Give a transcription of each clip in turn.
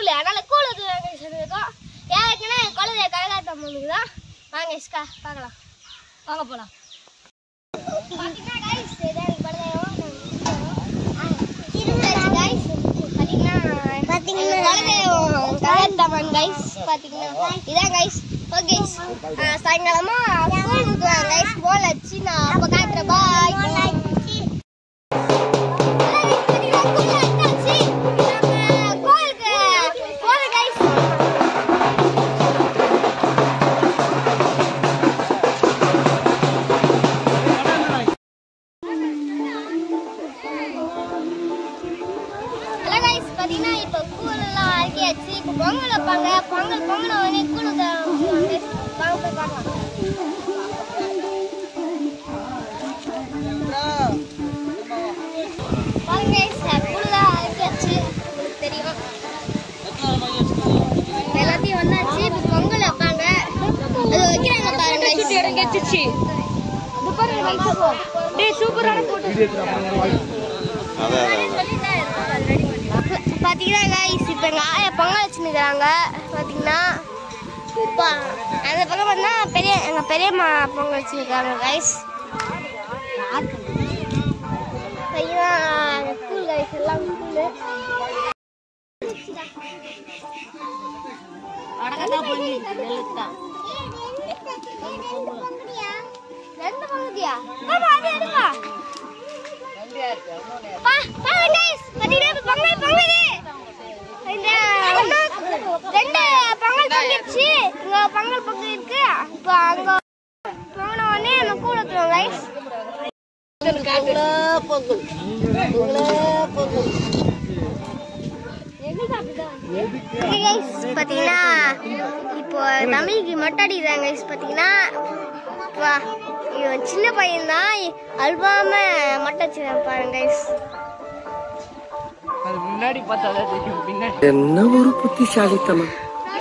கூழ் அதனால கூழ் ஊற்றுவாங்க சொல்லியிருக்கோம் ஏற்கனவே குழந்தைய கரகாட்டம் பண்ணுதுதான் வாங்க இஸ்கா பார்க்கலாம் வாங்க போகலாம் பார்த்தீங்கன்னா guys, இதான் எங்க குலதெய்வம். guys, பார்த்தீங்கன்னா எங்க குலதெய்வம் கரகாட்டம் guys, பார்த்தீங்கன்னா இதான் guys. Okay, ஆ, சாயங்காலமா கூழ் ஊற்றுவாங்க guys. போல் வச்சு நான் அப்போ காட்டுறேன் பாய் கோயிலுக்கு போறேன் guys. ஹலோ கைஸ் பார்த்தீங்கன்னா இப்போ கூழெல்லாம் அறுக்கியாச்சு இப்போ பொங்கல் வைப்பாங்க பொங்கல் பொங்கல் உடனே கூழ் ஊத்த ஆரம்பிச்சுருவாங்க வாங்க போய் பார்க்கலாம் வாங்க கைஸ் கூழெல்லாம் அறுக்கியாச்சு உங்களுக்கு தெரியும் எல்லாத்தையும் ஒன்றாச்சு இப்போ பொங்கல் வைப்பாங்க அது வைக்கிறாங்க பாருங்க guys. பாத்தீங்கன்னா கைஸ் இப்போ எங்கள் ஆயா பொங்கல் வச்சுருக்காங்க பார்த்தீங்கன்னா இப்போ அந்த பக்கம் பார்த்தா பெரிய எங்கள் பெரியம்மா பொங்கல் வச்சுருக்காங்க கைஸ் பார்த்தீங்கன்னா கூல் கைஸ் எல்லாம் கூல் ரெண்டு பொங்குதியா ஆமா அது எடுப்பா பா பா கைஸ் பாத்தீங்கன்னா இப்ப பொங்கல் பொங்குது இந்த ஒண்ணு, ரெண்டு பொங்கல் பொங்கிடுச்சு இங்க பொங்கல் பொங்கல் இருக்கு இப்போ அங்க பொங்கின உடனே நம்ம கூட ஊத்துவோம் கைஸ் பார்த்தீங்கன்னா இப்போ தமிழுக்கு மொட்டை அடிக்கிறாங்க guys. பார்த்தீங்கன்னா வா இவன் சின்ன பையன் தான் அல்பாம மொட்டை வச்சுருக்கான் பாருங்க கைஸ் அது முன்னாடி பார்த்தாதான் தெரியும் பின்னாடி என்ன ஒரு புத்திசாலித்தனம்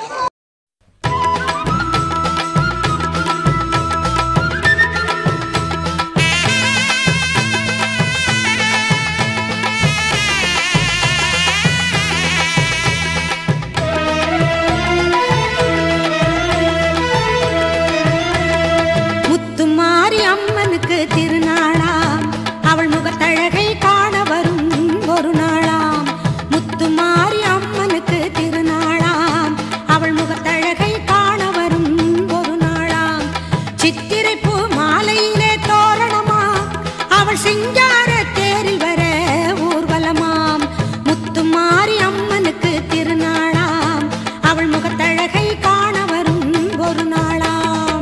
முத்துமாரி அம்மனுக்கு திருநாளாம் அவள் முகத்தழகை காண வரும் ஒரு நாளாம் முத்துமாரி அம்மனுக்கு திருநாளாம் அவள் முகத்தழகை காண வரும் ஒரு நாளாம் சித்திரை பூ மாலையிலே தோரணமா அவள் சிங்கார தேரில் வர ஊர்வலமாம் முத்துமாரி அம்மனுக்கு திருநாளாம் அவள் முகத்தழகை காண வரும் ஒரு நாளாம்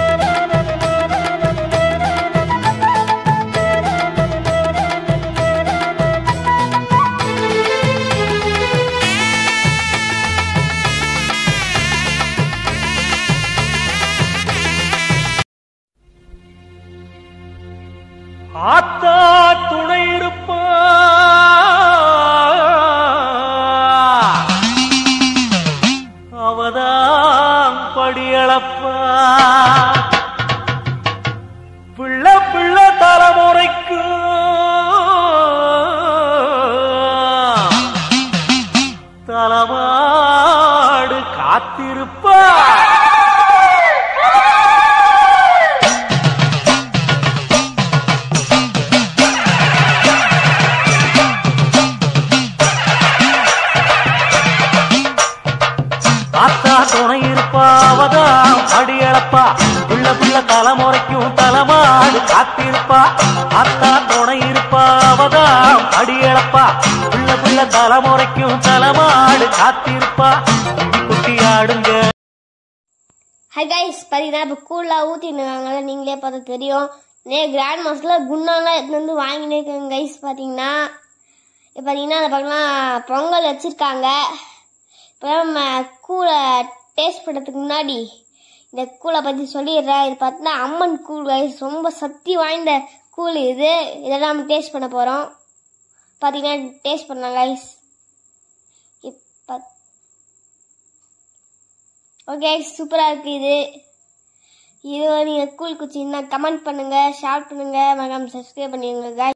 ஆத்தா துணை இருப்பா அவதான் படியளப்பா பிள்ளை பிள்ளை தலைமுறைக்கு தலமாடு காத்திருப்பா ஆத்தா துணை இருப்பா அவதான் அடியளப்பா புள்ள புள்ள தலைமுறைக்கும் தலைமாடு காத்திருப்பா ஆத்தா துணை இருப்பா அவதான் அடியளப்பா புள்ள புள்ள தலைமுறைக்கும் தலைமாடு காத்திருப்பா குட்டி குட்டி ஆடுங்க ஹை கைஸ் பார்த்தீங்கன்னா இப்போ கூலாக ஊற்றினுக்காங்கல்ல நீங்களே பார்த்தா தெரியும் நே கிராண்ட் மாஸ்டரில் குண்டாலாம் எடுத்துன்னு வந்து வாங்கினே இருக்காங்க கைஸ் பார்த்தீங்கன்னா இப்போ பார்த்தீங்கன்னா அந்த பக்கம்லாம் பொங்கல் வச்சுருக்காங்க இப்போ நம்ம கூழை டேஸ்ட் பண்ணுறதுக்கு முன்னாடி இந்த கூழை பற்றி சொல்லிடுறேன் இது பார்த்தீங்கன்னா அம்மன் கூழ் கைஸ் ரொம்ப சக்தி வாய்ந்த கூழ் இது இதெல்லாம் நம்ம டேஸ்ட் பண்ண போகிறோம் பார்த்தீங்கன்னா டேஸ்ட் பண்ணலாம் கைஸ் இப்போ ஓகே சூப்பராக இருக்குது இது இது நீங்கள் கூல் குச்சின்னா கமெண்ட் பண்ணுங்கள் ஷேர் பண்ணுங்கள் மறக்காம சப்ஸ்கிரைப் பண்ணிடுங்க guys